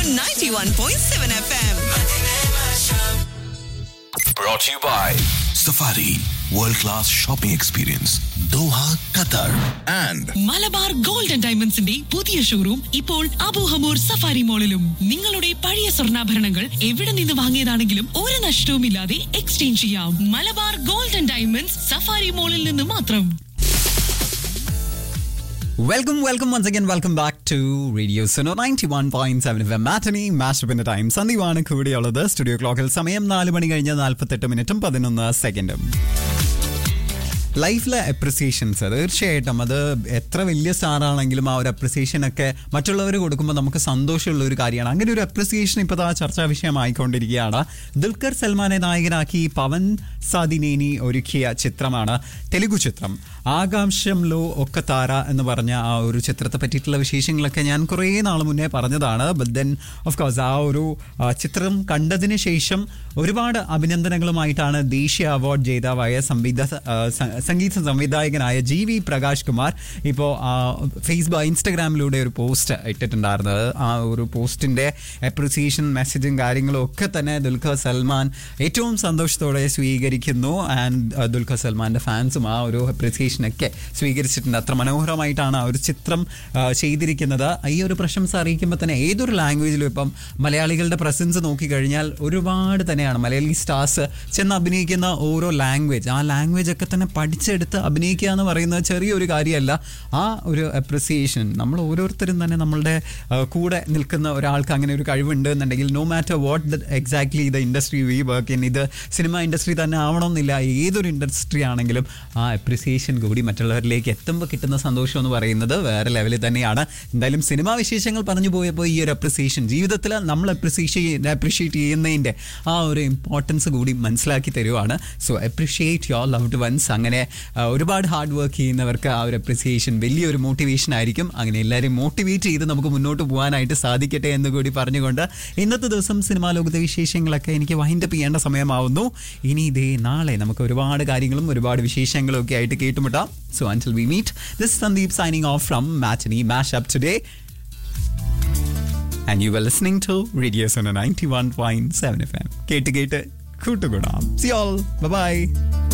91.7 FM. Brought to you by Safari World Class Shopping Experience Doha, Qatar and Malabar gold and ഡയമണ്ട്സിന്റെ പുതിയ showroom ഇപ്പോൾ Abu Hamour safari മോളിലും നിങ്ങളുടെ പഴയ സ്വർണ്ണാഭരണങ്ങൾ എവിടെ നിന്ന് വാങ്ങിയതാണെങ്കിലും ഒരു നഷ്ടവുമില്ലാതെ എക്സ്ചേഞ്ച് ചെയ്യാം Malabar gold and diamonds Safari മോളിൽ നിന്ന് മാത്രം welcome welcome once again welcome back to radio സനോ ninety one point seven F M matinee മാസ്റ്റപ്പിന്റെ ടൈം സന്ദീപാണ് കൂടിയുള്ളത് സ്റ്റുഡിയോ ക്ലോക്കിൽ സമയം നാല് മണി കഴിഞ്ഞ് നാൽപ്പത്തെട്ട് മിനിറ്റും പതിനൊന്ന് സെക്കൻഡും ലൈഫിലെ അപ്രിസിയേഷൻസ് തീർച്ചയായിട്ടും അത് എത്ര വലിയ സ്റ്റാർ ആണെങ്കിലും ആ ഒരു അപ്രിസിയേഷൻ ഒക്കെ മറ്റുള്ളവർ കൊടുക്കുമ്പോൾ നമുക്ക് സന്തോഷമുള്ള ഒരു കാര്യമാണ് അങ്ങനെ ഒരു അപ്രിസിയേഷൻ ഇപ്പോൾ ആ ചർച്ചാ വിഷയമായിക്കൊണ്ടിരിക്കുകയാണ് ദുൽഖർ സൽമാനെ നായകനാക്കി പവൻ സാദിനേനി ഒരുക്കിയ ചിത്രമാണ് തെലുഗു ചിത്രം ആകാംക്ഷംലോ ഒക്കെ താര എന്ന് പറഞ്ഞ ആ ഒരു ചിത്രത്തെ പറ്റിയിട്ടുള്ള വിശേഷങ്ങളൊക്കെ ഞാൻ കുറേ നാൾ മുന്നേ പറഞ്ഞതാണ് ബട്ട് ദെൻ ഓഫ് കോഴ്സ് ആ ഒരു ആ, ചിത്രം കണ്ടതിന് ശേഷം ഒരുപാട് അഭിനന്ദനങ്ങളുമായിട്ടാണ് ദേശീയ അവാർഡ് ജേതാവായ സംവിധ ആ, സ- സംഗീത സംവിധായകനായ ജി വി പ്രകാശ് കുമാർ ഇപ്പോൾ ഫേസ്ബുക്ക് ഇൻസ്റ്റഗ്രാമിലൂടെ ഒരു പോസ്റ്റ് ഇട്ടിട്ടുണ്ടായിരുന്നത് ആ ഒരു പോസ്റ്റിന്റെ അപ്രിസിയേഷൻ മെസ്സേജും കാര്യങ്ങളും ഒക്കെ തന്നെ ദുൽഖർ സൽമാൻ ഏറ്റവും സന്തോഷത്തോടെ സ്വീകരിക്കുന്നു ആൻഡ് ദുൽഖർ സൽമാന്റെ ഫാൻസും ആ ഒരു അപ്രിസിയേഷൻ ഒക്കെ സ്വീകരിച്ചിട്ടുണ്ട് അത്ര മനോഹരമായിട്ടാണ് ആ ഒരു ചിത്രം ആ, ചെയ്തിരിക്കുന്നത് ഈ ഒരു പ്രശംസ അറിയിക്കുമ്പോൾ തന്നെ ഏതൊരു ലാംഗ്വേജിലും ഇപ്പം മലയാളികളുടെ പ്രസൻസ് നോക്കിക്കഴിഞ്ഞാൽ ഒരുപാട് തന്നെയാണ് മലയാളി സ്റ്റാർസ് ചെന്ന് അഭിനയിക്കുന്ന ഓരോ ലാംഗ്വേജ് ആ ലാംഗ്വേജ് ഒക്കെ തന്നെ പഠിച്ചെടുത്ത് അഭിനയിക്കുക എന്ന് പറയുന്നത് ചെറിയൊരു കാര്യമല്ല ആ ഒരു അപ്രിസിയേഷൻ നമ്മൾ ഓരോരുത്തരും തന്നെ നമ്മളുടെ ആ, കൂടെ നിൽക്കുന്ന ഒരാൾക്ക് അങ്ങനെ ഒരു കഴിവുണ്ട് എന്നുണ്ടെങ്കിൽ no matter what the exactly the industry we work in ഇത് സിനിമ ഇൻഡസ്ട്രി തന്നെ ആവണമെന്നില്ല ഏതൊരു ഇൻഡസ്ട്രി ആണെങ്കിലും ആ അപ്രിസിയേഷൻ കൂടി മറ്റുള്ളവരിലേക്ക് എത്തുമ്പോൾ കിട്ടുന്ന സന്തോഷം എന്ന് പറയുന്നത് വേറെ ലെവലിൽ തന്നെയാണ് എന്തായാലും സിനിമാ വിശേഷങ്ങൾ പറഞ്ഞു പോയപ്പോൾ ഈ ഒരു അപ്രിസിയേഷൻ ജീവിതത്തിൽ നമ്മൾ അപ്രിസിയേറ്റ് അപ്രിഷിയേറ്റ് ചെയ്യുന്നതിൻ്റെ ആ ഒരു ഇമ്പോർട്ടൻസ് കൂടി മനസ്സിലാക്കി തരുവാണ് so appreciate your loved ones അങ്ങനെ ആ, ഒരുപാട് ഹാർഡ് വർക്ക് ചെയ്യുന്നവർക്ക് ആ ഒരു അപ്രിസിയേഷൻ വലിയൊരു മോട്ടിവേഷൻ ആയിരിക്കും അങ്ങനെ എല്ലാവരെയും മോട്ടിവേറ്റ് ചെയ്ത് നമുക്ക് മുന്നോട്ട് പോകാനായിട്ട് സാധിക്കട്ടെ എന്ന് കൂടി പറഞ്ഞുകൊണ്ട് ഇന്നത്തെ ദിവസം സിനിമാ ലോകത്തെ വിശേഷങ്ങളൊക്കെ എനിക്ക് വൈൻഡപ്പ് ചെയ്യേണ്ട സമയമാവുന്നു ഇനി ഇതേ നാളെ നമുക്ക് ഒരുപാട് കാര്യങ്ങളും ഒരുപാട് വിശേഷങ്ങളും ഒക്കെ ആയിട്ട് കേട്ടുമുട്ടാം so until we meet this Sandeep signing off from matinee mash up today and you are listening to radio സോണ ninety one point seven F M കേട്ട് കേട്ട് കൂട്ടുകൂടാം സി ഓൾ ബൈ